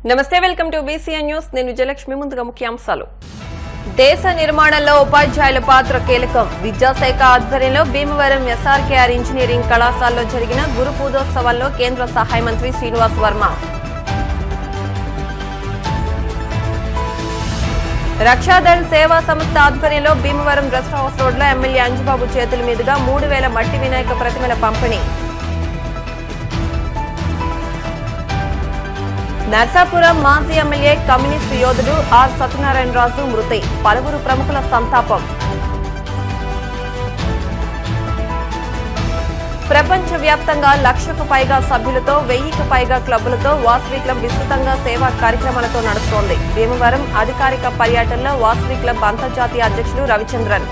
నమస్తే welcome to BCN news నేను విజయలక్ష్మి ముందుగా ముఖ్యాంశాలు దేశ నిర్మాణంలో ఉపాధ్యాయుల పాత్ర కీలకం విద్యాశాఖ ఆధ్వర్యంలో భీమవరం ఎస్ఆర్కేఆర్ ఇంజనీరింగ్ కళాశాలలో జరిగిన గురు పూజోత్సవాల్లో కేంద్ర సహాయ మంత్రి శ్రీనివాస్ వర్మ రక్షాదళ్ సేవా సంస్థ ఆధ్వర్యంలో భీమవరం రెస్ట్ హౌస్ రోడ్లో ఎమ్మెల్యే అంజుబాబు చేతుల మీదుగా మూడు వేల మట్టి వినాయక ప్రతిమల పంపిణీ నర్సాపురం మాజీ ఎమ్మెల్యే కమ్యూనిస్టు యోధుడు ఆర్ సత్యనారాయణరాజు మృతి పలువురు ప్రముఖుల సంతాపం ప్రపంచవ్యాప్తంగా లక్షకు పైగా సభ్యులతో వెయ్యికి పైగా క్లబ్బులతో వాసవి క్లబ్ విస్తృతంగా సేవా కార్యక్రమాలతో నడుస్తోంది భీమవరం అధికారిక పర్యటనలో వాసవి క్లబ్ అంతర్జాతీయ అధ్యక్షులు రవిచంద్రన్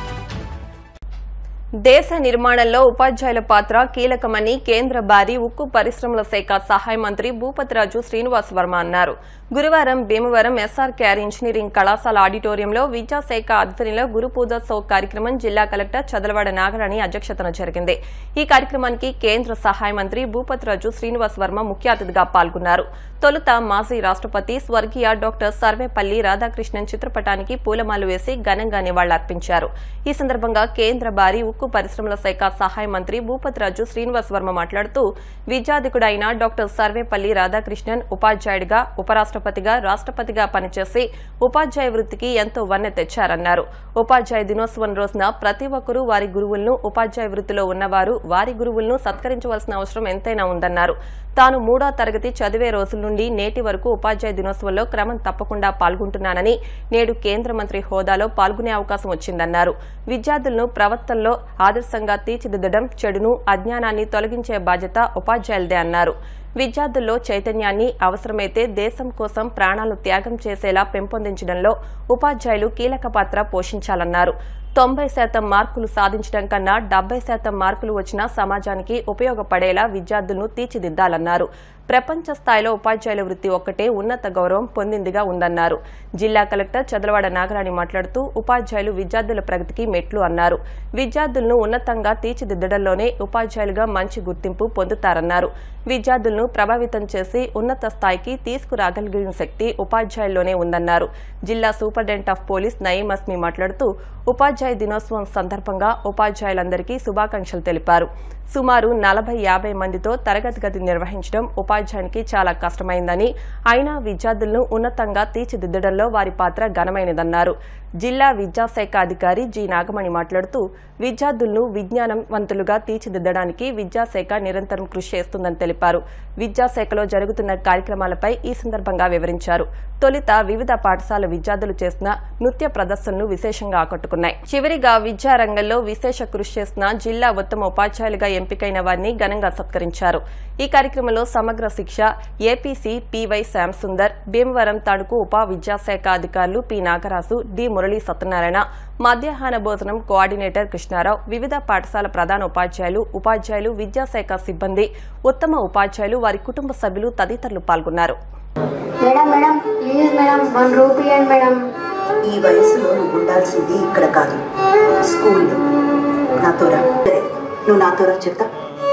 దేశ నిర్మాణంలో ఉపాధ్యాయుల పాత్ర కీలకమని కేంద్ర భారీ ఉక్కు పరిశ్రమల శాఖ సహాయ మంత్రి భూపతిరాజు శ్రీనివాస్ వర్మ అన్నారు గురువారం భీమవరం ఎస్ఆర్కేఆర్ ఇంజనీరింగ్ కళాశాల ఆడిటోరియంలో విద్యాశాఖ ఆధ్వర్యంలో గురు పూజోత్సవ కార్యక్రమం జిల్లా కలెక్టర్ చదలవాడ నాగరాణి అధ్యక్షతన జరిగింది ఈ కార్యక్రమానికి కేంద్ర సహాయ మంత్రి భూపతిరాజు శ్రీనివాస్ వర్మ ముఖ్య అతిథిగా పాల్గొన్నారు తొలుత మాజీ రాష్ట్రపతి స్వర్గీయ డాక్టర్ సర్వేపల్లి రాధాకృష్ణన్ చిత్రపటానికి పూలమాలు వేసి ఘనంగా నివాళులర్పించారు ఈ సందర్భంగా కేంద్ర భారీ ఉక్కు పరిశ్రమల శాఖ సహాయ మంత్రి భూపతిరాజు శ్రీనివాస్ వర్మ మాట్లాడుతూ విద్యాధికుడైన డాక్టర్ సర్వేపల్లి రాధాకృష్ణన్ ఉపాధ్యాయుడిగా ఉపరాష్ట్రపతిగా రాష్ట్రపతిగా పనిచేసి ఉపాధ్యాయ వృత్తికి ఎంతో వన్నె తెచ్చారన్నారు ఉపాధ్యాయ దినోత్సవం రోజున ప్రతి ఒక్కరూ వారి గురువులను ఉపాధ్యాయ వృత్తిలో ఉన్నవారు వారి గురువులను సత్కరించవలసిన అవసరం ఎంతైనా ఉందన్నారు తాను మూడో తరగతి చదివే రోజుల నుండి నేటి వరకు ఉపాధ్యాయ దినోత్సవంలో క్రమం తప్పకుండా పాల్గొంటున్నానని నేడు కేంద్ర మంత్రి హోదాలో పాల్గొనే అవకాశం వచ్చిందన్నారు విద్యార్థులను ప్రవర్తనలో ఆదర్శంగా తీర్చిదిద్దడం చెడును అజ్ఞానాన్ని తొలగించే బాధ్యత ఉపాధ్యాయులదే అన్నారు విద్యార్థుల్లో చైతన్యాన్ని అవసరమైతే దేశం కోసం ప్రాణాలు త్యాగం చేసేలా పెంపొందించడంలో ఉపాధ్యాయులు కీలక పాత్ర పోషించాలన్నారు తొంభై శాతం మార్కులు సాధించడం కన్నా డెబ్బై శాతం మార్కులు వచ్చినా సమాజానికి ఉపయోగపడేలా విద్యార్థులను తీర్చిదిద్దాలన్నారు ప్రపంచ స్థాయిలో ఉపాధ్యాయుల వృత్తి ఒక్కటే ఉన్నత గౌరవం పొందిందిగా ఉందన్నారు జిల్లా కలెక్టర్ చదలవాడ నాగరాణి మాట్లాడుతూ ఉపాధ్యాయులు విద్యార్థుల ప్రగతికి మెట్లు అన్నారు విద్యార్థులను ఉన్నతంగా తీర్చిదిద్దడంలోనే ఉపాధ్యాయులుగా మంచి గుర్తింపు పొందుతారన్నారు విద్యార్థులను ప్రభావితం చేసి ఉన్నత స్థాయికి తీసుకురాగలిగిన శక్తి ఉపాధ్యాయుల్లోనే ఉందన్నారు జిల్లా సూపరింటెండెంట్ ఆఫ్ పోలీస్ నయీం అస్మి మాట్లాడుతూ ఉపాధ్యాయ దినోత్సవం సందర్భంగా ఉపాధ్యాయులందరికీ శుభాకాంక్షలు తెలిపారు సుమారు నలభై యాభై మందితో తరగతి గది నిర్వహించడం ఉపాధ్యాయునికి చాలా కష్టమైందని అయినా విద్యార్థులను ఉన్నతంగా తీర్చిదిద్దడంలో వారి పాత్ర ఘనమైనదన్నారు జిల్లా విద్యాశాఖ అధికారి జి నాగమణి మాట్లాడుతూ విద్యార్థులను విజ్ఞానవంతులుగా తీర్చిదిద్దడానికి విద్యాశాఖ నిరంతరం కృషి చేస్తుందని తెలిపారు విద్యాశాఖలో జరుగుతున్న కార్యక్రమాలపై ఈ సందర్భంగా వివరించారు తొలుత వివిధ పాఠశాల విద్యార్థులు చేసిన నృత్య ప్రదర్శనలు విశేషంగా ఆకట్టుకున్నాయి చివరిగా విద్యారంగంలో విశేష కృషి చేసిన జిల్లా ఉత్తమ ఉపాధ్యాయులుగా ఎంపికైన వారిని ఘనంగా సత్కరించారు ఈ కార్యక్రమంలో సమగ్ర శిక్ష ఏపీసీ పివై శ్యామ్ సుందర్ భీమవరం తణుకు ఉప విద్యాశాఖ అధికారులు పి నాగరాజు డి మురళీ సత్యనారాయణ మధ్యాహ్న భోజనం కోఆర్డినేటర్ కృష్ణారావు వివిధ పాఠశాల ప్రధాన ఉపాధ్యాయులు ఉపాధ్యాయులు విద్యాశాఖ సిబ్బంది ఉత్తమ ఉపాధ్యాయులు వారి కుటుంబ సభ్యులు తదితరులు పాల్గొన్నారు madam madam please madam one rupee and madam ఈ వయసులో నువ్వు ఉండాల్సింది ఇక్కడ కాదు స్కూల్లో నాతో రా సరే నువ్వు నాతో రా చెప్తా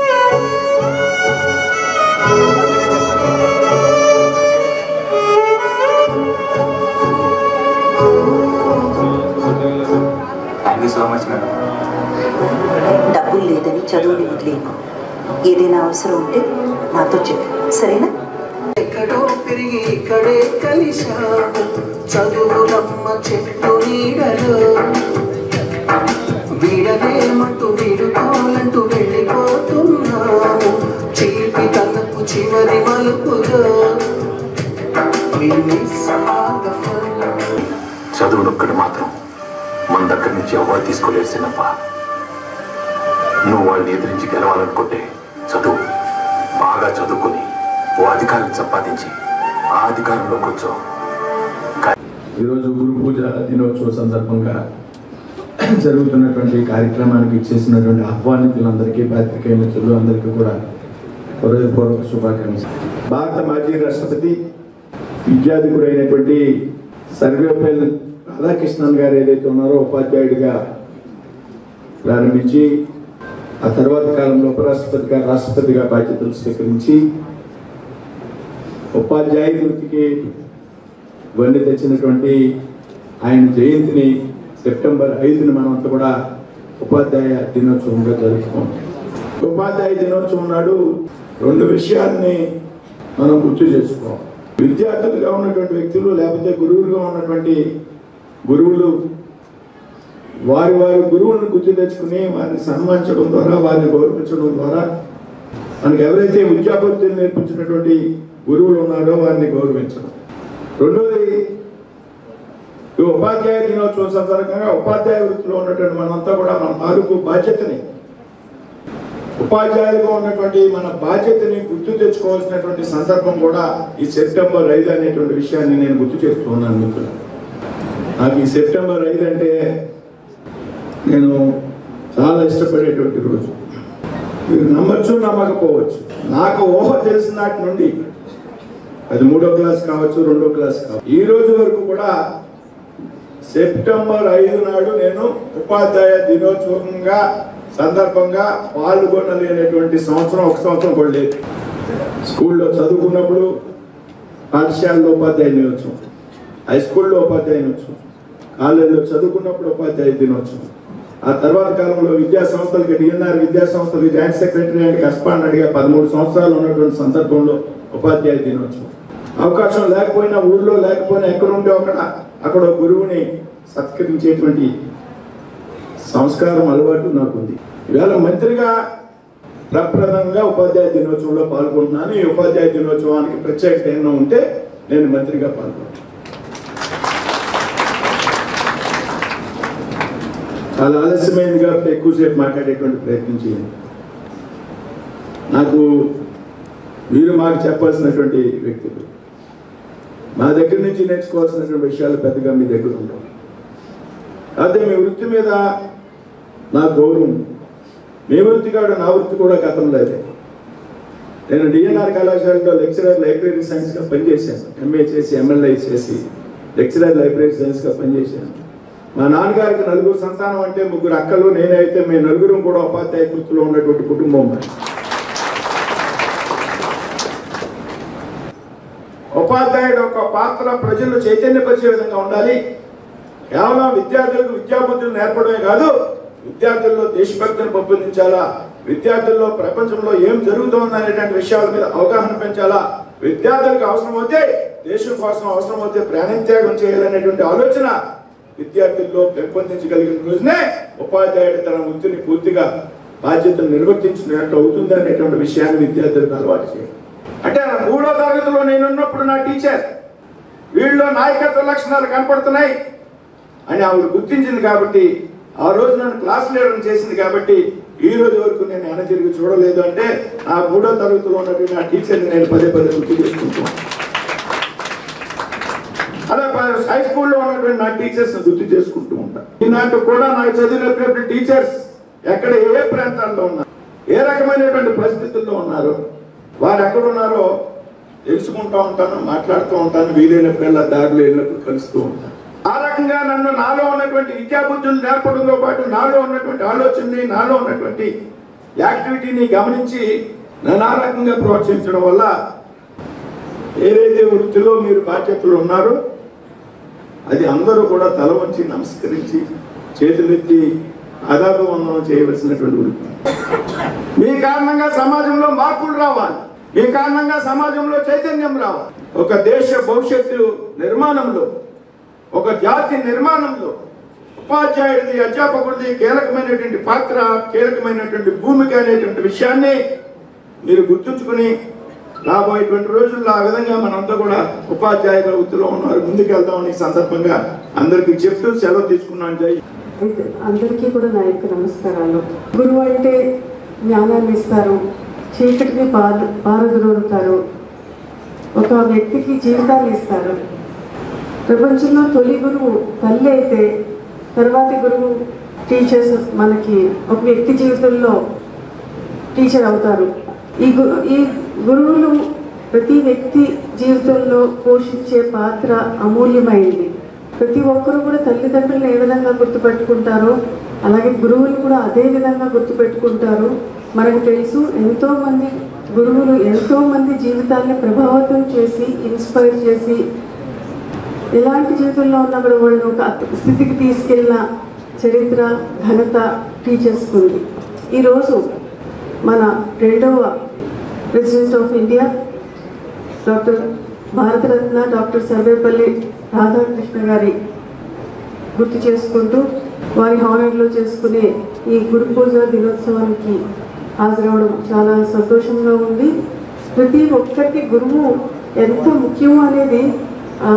thank you so much madam డబ్బులు లేదని చదువుని వదిలేను ఏదైనా అవసరం ఉంటే నాతో చెప్పు సరేనా ఎక్కడో పెరిగి ఇక్కడే కలిశాము చదువులమ్మ చెట్టు నీడలో వీడలేమంటూ వీడుకోవాలంటూ వెళ్ళిపోతున్నాము చీపి తనకు చివరి మలుపులో We miss all the fun. చదువునొక్కడు మాత్రం మన దగ్గర నుంచి ఎవరు తీసుకోలేరు చిన్నప్ప నువ్వు వాళ్ళని ఎదిరించి గెలవాలనుకుంటే చదువు బాగా చదువుకుని ఓ అధికారం సంపాదించి ఆ అధికారంలో కూర్చో ఈరోజు గురు పూజ దినోత్సవ సందర్భంగా జరుగుతున్నటువంటి కార్యక్రమానికి ఇచ్చేసినటువంటి ఆహ్వానితులందరికీ పాత్రికేయ మిత్రులు అందరికీ కూడా హృదయపూర్వక శుభాకాంక్షలు భారత మాజీ రాష్ట్రపతి విద్యాధికుడైనటువంటి సర్వేపల్లి రాధాకృష్ణన్ గారు ఏదైతే ఉన్నారో ఉపాధ్యాయుడిగా ప్రారంభించి ఆ తర్వాత కాలంలో ఉపరాష్ట్రపతిగా రాష్ట్రపతిగా బాధ్యతలు స్వీకరించి ఉపాధ్యాయ వృత్తికి వన్నె తెచ్చినటువంటి ఆయన జయంతిని సెప్టెంబర్ ఐదుని మనమంతా కూడా ఉపాధ్యాయ దినోత్సవంగా జరుపుకోం ఉపాధ్యాయ దినోత్సవం నాడు రెండు విషయాల్ని మనం గుర్తు చేసుకోవాలి విద్యార్థులుగా ఉన్నటువంటి వ్యక్తులు లేకపోతే గురువులుగా ఉన్నటువంటి గురువులు వారి వారి గురువులను గుర్తు తెచ్చుకుని వారిని సన్మానించడం ద్వారా వారిని గౌరవించడం ద్వారా మనకి ఎవరైతే విద్యాబుద్ధులు నేర్పించినటువంటి గురువులు ఉన్నారో వారిని గౌరవించడం రెండోది ఈ ఉపాధ్యాయ దినోత్సవం సందర్భంగా ఉపాధ్యాయ వృత్తిలో ఉన్నటువంటి మనంతా కూడా మన తాలూకు బాధ్యతని ఉపాధ్యాయులుగా ఉన్నటువంటి మన బాధ్యతని గుర్తు తెచ్చుకోవాల్సినటువంటి సందర్భం కూడా ఈ సెప్టెంబర్ ఐదు అనేటువంటి విషయాన్ని నేను గుర్తు చేస్తున్నాను మిత్రులు నాకు ఈ సెప్టెంబర్ ఐదు అంటే నేను చాలా ఇష్టపడేటువంటి రోజు మీరు నమ్మచ్చు నమ్మకపోవచ్చు నాకు ఊహ తెలిసిన నాటి నుండి అది మూడో క్లాస్ కావచ్చు రెండో క్లాస్ కావచ్చు ఈ రోజు వరకు కూడా సెప్టెంబర్ ఐదు నాడు నేను ఉపాధ్యాయ దినోత్సవంగా సందర్భంగా పాల్గొనలేనటువంటి సంవత్సరం ఒక సంవత్సరం కూడా లేదు స్కూల్లో చదువుకున్నప్పుడు పాఠశాలలో ఉపాధ్యాయ దినోత్సవం హై స్కూల్లో ఉపాధ్యాయ దినోత్సవం కాలేజీలో చదువుకున్నప్పుడు ఉపాధ్యాయ దినోత్సవం ఆ తర్వాత కాలంలో విద్యా సంస్థలకి డిఎన్ఆర్ విద్యా సంస్థలకి జాయింట్ సెక్రటరీ అండ్ కస్పాండ్ అడిగా పదమూడు సంవత్సరాలు ఉన్నటువంటి సందర్భంలో ఉపాధ్యాయ దినోత్సవం అవకాశం లేకపోయినా ఊళ్ళో లేకపోయినా ఎక్కడ ఉంటే అక్కడ అక్కడ ఒక గురువుని సత్కరించేటువంటి సంస్కారం అలవాటు నాకుంది ఇవాళ మంత్రిగా ప్రప్రదంగా ఉపాధ్యాయ దినోత్సవంలో పాల్గొంటున్నాను ఈ ఉపాధ్యాయ దినోత్సవానికి ప్రత్యేకత ఏమైనా ఉంటే నేను మంత్రిగా పాల్గొంటాను చాలా ఆలస్యమైందిగా ఎక్కువసేపు మాట్లాడేటువంటి ప్రయత్నం చేయండి నాకు మీరు మాకు చెప్పాల్సినటువంటి వ్యక్తులు మా దగ్గర నుంచి నేర్చుకోవాల్సినటువంటి విషయాలు పెద్దగా మీ దగ్గర ఉండవు అయితే మీ వృత్తి మీద నా గౌరవం మీ వృత్తి కాదు నా వృత్తి కూడా గతంలో అదే నేను డిఎన్ఆర్ కళాశాలలో లెక్చరర్ లైబ్రరీ సైన్స్గా పనిచేశాను ఎంఏ చేసి ఎమ్మెల్యే చేసి లెక్చరర్ లైబ్రరీ సైన్స్గా పనిచేశాను మా నాన్నగారికి నలుగురు సంతానం అంటే ముగ్గురు అక్కలు నేనైతే మేము నలుగురు కూడా ఉపాధ్యాయ వృత్తిలో ఉన్నటువంటి కుటుంబం మాది. ఉపాధ్యాయుడు యొక్క పాత్ర ప్రజలను చైతన్యపరిచే విధంగా ఉండాలి కేవలం విద్యార్థులకు విద్యాబుద్ధులు నేర్పడమే కాదు విద్యార్థుల్లో దేశభక్తిని పెంపొందించాలా విద్యార్థుల్లో ప్రపంచంలో ఏం జరుగుతోంది అనేటువంటి విషయాల మీద అవగాహన పెంచాలా విద్యార్థులకు అవసరం అవుతే దేశం కోసం అవసరం అవుతే ప్రాణత్యాగం చేయాలనేటువంటి ఆలోచన విద్యార్థుల్లో పెంపొందించగలిగిన రోజునే ఉపాధ్యాయుడు తన వృత్తిని పూర్తిగా బాధ్యతను నిర్వర్తించినట్టు అవుతుంది అనేటువంటి విషయాన్ని విద్యార్థులకు అలవాటు చేయాలి అంటే నా మూడో తరగతిలో నేను ఉన్నప్పుడు నా టీచర్ వీళ్ళలో నాయకత్వ లక్షణాలు కనపడుతున్నాయి అని ఆవిడ గుర్తించింది కాబట్టి ఆ రోజు నన్ను క్లాస్ లీడర్ చేసింది కాబట్టి ఈ రోజు వరకు నేను వెన తిరిగి చూడలేదు అంటే ఆ మూడో తరగతిలో ఉన్నటువంటి నా టీచర్ని నేను పదే పదే గుర్తు చేసుకుంటున్నాను అలా ప- హై స్కూల్లో ఉన్నటువంటి నా టీచర్స్ గుర్తు చేసుకుంటూ ఉంటాను ఈనాటి కూడా నాకు చదివినటువంటి టీచర్స్ ఎక్కడ ఏ ప్రాంతాల్లో ఉన్నారు ఏ రకమైనటువంటి పరిస్థితుల్లో ఉన్నారు వారు ఎక్కడ ఉన్నారో తెలుసుకుంటూ ఉంటాను మాట్లాడుతూ ఉంటాను వీలైనప్పుడల్లా దారిలో వెళ్ళినప్పుడు కలుస్తూ ఉంటాను ఆ రకంగా నన్ను నాలో ఉన్నటువంటి విద్యాబుద్ధులు నేర్పడంతో పాటు నాలో ఉన్నటువంటి ఆలోచనని నాలో ఉన్నటువంటి యాక్టివిటీని గమనించి నన్ను ఆ రకంగా ప్రోత్సహించడం వల్ల ఏదైతే వృత్తిలో మీరు బాధ్యతలు ఉన్నారో అది అందరూ కూడా తల వంచి నమస్కరించి చేతులెత్తి ఆదాపు వందనం చేయవలసినటువంటి వృత్తి మీ కారణంగా సమాజంలో మార్పులు రావాలి మీ కారణంగా సమాజంలో చైతన్యం రావాలి ఒక దేశ భవిష్యత్తు నిర్మాణంలో ఒక జాతి నిర్మాణంలో ఉపాధ్యాయుడిది అధ్యాపకుడిది కీలకమైనటువంటి పాత్ర కీలకమైనటువంటి భూమిక అనేటువంటి విషయాన్ని మీరు గుర్తుంచుకుని రాబోయేటువంటి రోజుల్లో ఆ విధంగా మనంతా కూడా ఉపాధ్యాయుల వృత్తిలో ఉన్నారు ముందుకెళ్తామని ఈ సందర్భంగా అందరికీ చెప్తూ సెలవు తీసుకున్నాను జై అయితే అందరికీ కూడా నా యొక్క నమస్కారాలు గురువు అంటే జ్ఞానాన్ని ఇస్తారు చీకటిని పార పారద్రోలుతారు ఒక వ్యక్తికి జీవితాన్ని ఇస్తారు ప్రపంచంలో తొలి గురువు తల్లి అయితే తర్వాతి గురువు టీచర్స్ మనకి ఒక వ్యక్తి జీవితంలో టీచర్ అవుతారు ఈ గు ఈ గురువులు ప్రతి వ్యక్తి జీవితంలో పోషించే పాత్ర అమూల్యమైనది ప్రతి ఒక్కరూ కూడా తల్లిదండ్రులను ఏ విధంగా గుర్తుపెట్టుకుంటారో అలాగే గురువులు కూడా అదే విధంగా గుర్తుపెట్టుకుంటారు మనకు తెలుసు ఎంతో మంది గురువులు ఎంతో మంది జీవితాన్ని ప్రభావితం చేసి ఇన్స్పైర్ చేసి ఎలాంటి జీవితంలో ఉన్నా కూడా వాళ్ళని ఒక స్థితికి తీసుకెళ్ళిన చరిత్ర ఘనత టీచర్స్కి ఉంది ఈరోజు మన రెండవ president of India doctor Bharat Ratna doctor Sarvepalli Radhakrishna గారి గుర్తు చేసుకుంటూ వారి హానర్లో చేసుకునే ఈ గురు పూజ దినోత్సవానికి హాజరవడం చాలా సంతోషంగా ఉంది ప్రతి ఒక్కరికి గురువు ఎంత ముఖ్యమో అనేది ఆ,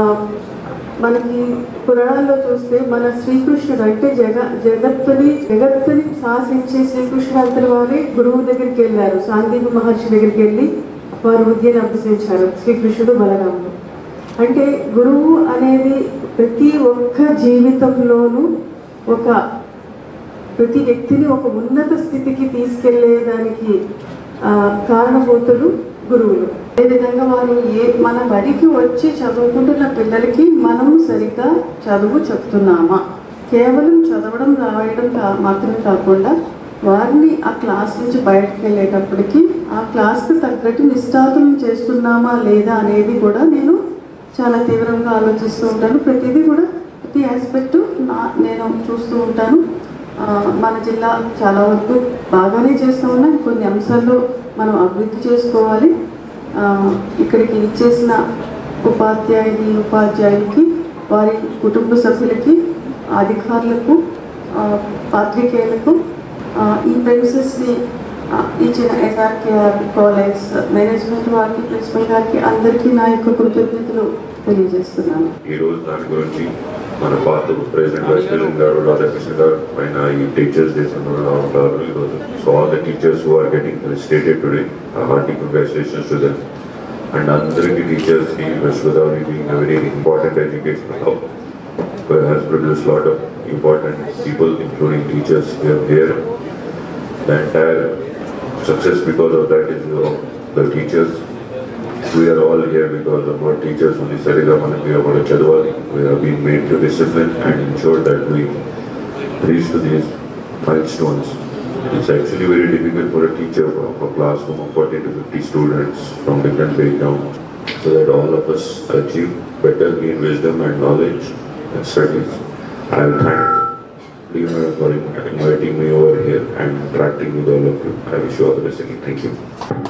మనకి పురాణాల్లో చూస్తే మన శ్రీకృష్ణుడు అంటే జగ జగత్తుని జగత్తుని శాసించే శ్రీకృష్ణుడు అంతటి వారే గురువు దగ్గరికి వెళ్ళారు సాందీప మహర్షి దగ్గరికి వెళ్ళి వారు విద్యను అభ్యసించారు శ్రీకృష్ణుడు బలరాముడు అంటే గురువు అనేది ప్రతి ఒక్క జీవితంలోనూ ఒక ప్రతి వ్యక్తిని ఒక ఉన్నత స్థితికి తీసుకెళ్లేదానికి ఆ, కారణభూతులు గురువులు అదేవిధంగా వారు ఏ మన బడికి వచ్చి చదువుకుంటున్న పిల్లలకి మనం సరిగ్గా చదువు చెప్తున్నామా కేవలం చదవడం రాయడం కా- మాత్రమే కాకుండా వారిని ఆ క్లాస్ నుంచి బయటకు వెళ్ళేటప్పటికి ఆ క్లాస్కి తగ్గట్టు నిష్ఠాతులు చేస్తున్నామా లేదా అనేది కూడా నేను చాలా తీవ్రంగా ఆలోచిస్తూ ఉంటాను ప్రతిదీ కూడా ప్రతి ఆస్పెక్ట్ నా నేను చూస్తూ ఉంటాను ఆ, మన జిల్లా చాలా వరకు బాగానే చేస్తూ ఉన్నాం కొన్ని అంశాల్లో మనం అభివృద్ధి చేసుకోవాలి ఆ, ఇక్కడికి ఇచ్చేసిన ఉపాధ్యాయుని ఉపాధ్యాయులకి వారి కుటుంబ సభ్యులకి అధికారులకు ఆ, పాత్రికేయులకు ఆ, ఈ ప్రెమిసెస్ని ఇచ్చిన ఎస్ఆర్కేఆర్ కాలేజ్ మేనేజ్మెంట్ వారికి ప్రిన్సిపల్ గారికి అందరికీ నా యొక్క కృతజ్ఞతలు తెలియజేస్తున్నాను ఈ రోజు దాని గురించి మన పాత ప్రెసిడెంట్ వైస్ ప్రెసిడెంట్ గారు రాధాకృష్ణ గారు పైన ఈ టీచర్స్ డే సందర్భంగా ఉంటారు ఈరోజు so all the teachers who are getting stated today hearty congratulations to them and అందరికీ టీచర్స్ కి West Godavari being a very important education hub has produced a lot of important people including teachers here here the entire success because of that is of the teachers we are all here because of our teachers only Sariga Manaki about Chadwali. We have been made to discipline and ensure that we reach to these milestones. It's actually very difficult for a teacher of a classroom of 40 to 50 students from different backgrounds so that all of us achieve better gain wisdom and knowledge and studies. I will thank you for inviting me over here and interacting with all of you. I wish you all the best again. Thank you.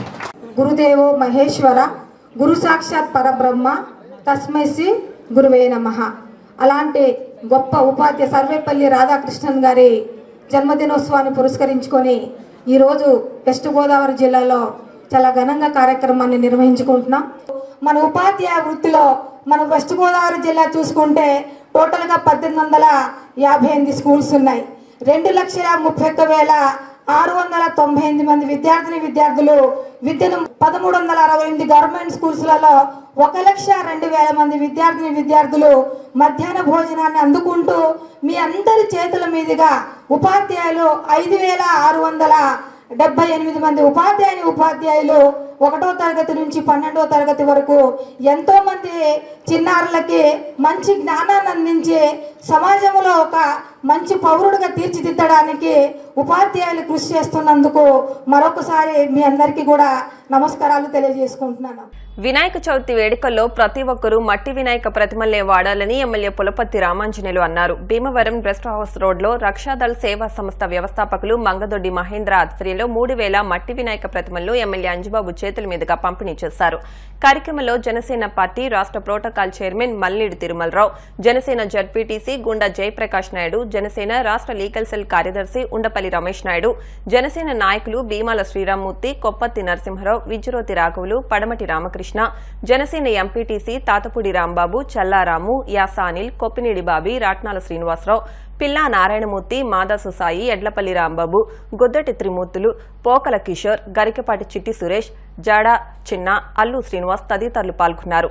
గురుదేవో మహేశ్వర గురు సాక్షాత్ పరబ్రహ్మ తస్మై శ్రీ గురువే నమ అలాంటి గొప్ప ఉపాధ్యాయ సర్వేపల్లి రాధాకృష్ణన్ గారి జన్మదినోత్సవాన్ని పురస్కరించుకొని ఈరోజు వెస్ట్ గోదావరి జిల్లాలో చాలా ఘనంగా కార్యక్రమాన్ని నిర్వహించుకుంటున్నాం మన ఉపాధ్యాయ వృత్తిలో మన వెస్ట్ గోదావరి జిల్లా చూసుకుంటే టోటల్గా పద్దెనిమిది వందల యాభై ఎనిమిది స్కూల్స్ ఉన్నాయి రెండు లక్షల ముప్పై ఒక్క వేల ఆరు వందల తొంభై ఎనిమిది మంది విద్యార్థిని విద్యార్థులు విద్యను పదమూడు వందల అరవై ఎనిమిది గవర్నమెంట్ స్కూల్స్లలో ఒక లక్ష రెండు వేల మంది విద్యార్థిని విద్యార్థులు మధ్యాహ్న భోజనాన్ని అందుకుంటూ మీ అందరి చేతుల మీదుగా ఉపాధ్యాయులు ఐదు వేల ఆరు వందల డెబ్బై ఎనిమిది మంది ఉపాధ్యాయుని ఉపాధ్యాయులు ఒకటో తరగతి నుంచి పన్నెండో తరగతి వరకు ఎంతో మంది చిన్నారులకి మంచి జ్ఞానాన్ని అందించి సమాజంలో ఒక మంచి పౌరుడిగా తీర్చిదిద్దడానికి ఉపాధ్యాయులు కృషి చేస్తున్నందుకు మరొకసారి మీ అందరికీ కూడా నమస్కారాలు తెలియజేసుకుంటున్నాను వినాయక చవితి వేడుకల్లో ప్రతి ఒక్కరూ మట్టి వినాయక ప్రతిమల్నే వాడాలని ఎమ్మెల్యే పులపత్తి రామాంజనేయులు అన్నారు భీమవరం రెస్ట్ హౌస్ రోడ్లో రక్షాదళ్ సేవా సంస్థ వ్యవస్థాపకులు మంగదొడ్డి మహేంద్ర ఆధ్వర్యంలో మూడు వేల మట్టి వినాయక ప్రతిమలను ఎమ్మెల్యే అంజుబాబు చేతుల మీదుగా పంపిణీ చేశారు కార్యక్రమంలో జనసేన పార్టీ రాష్ట protocol chairman Mallidi Tirumalarao Janasena ZPTC Gunda Jayaprakash Naidu Janasena రాష్ట లీగల్ సెల్ కార్యదర్శి ఉండపల్లి రమేష్ నాయుడు జనసేన నాయకులు భీమాల శ్రీరామ్మూర్తి కొప్పత్తి నరసింహరావు విజ్రోతి రాఘవులు పడమటి రామకృష్ణ జనసేన ఎంపీటీసీ తాతపూడి రాంబాబు చల్లారాము యాసా అనిల్ కొప్పినేడి బాబి రాట్నాల శ్రీనివాసరావు పిల్లా నారాయణమూర్తి మాదాసు సాయి ఎడ్లపల్లి రాంబాబు గొద్దటి త్రిమూర్తులు పోకల కిషోర్ గరికపాటి చిట్టి సురేష్ జాడా చిన్న అల్లు శ్రీనివాస్ తదితరులు పాల్గొన్నారు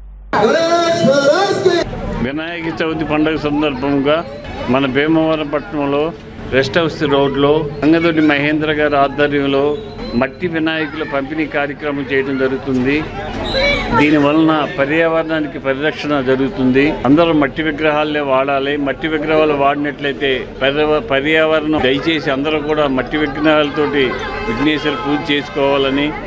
వినాయక చవితి పండుగ సందర్భంగా మన భీమవరం పట్టణంలో రెస్ట్ హౌస్ రోడ్లో అంగదొడ్డి మహేంద్ర గారి ఆధ్వర్యంలో మట్టి వినాయకుల పంపిణీ కార్యక్రమం చేయడం జరుగుతుంది దీని వలన పర్యావరణానికి పరిరక్షణ జరుగుతుంది అందరూ మట్టి విగ్రహాలే వాడాలి మట్టి విగ్రహాలు వాడినట్లయితే పర్యావ- పర్యావరణం దయచేసి అందరూ కూడా మట్టి విగ్రహాలతోటి విఘ్నేశ్వర పూజ చేసుకోవాలని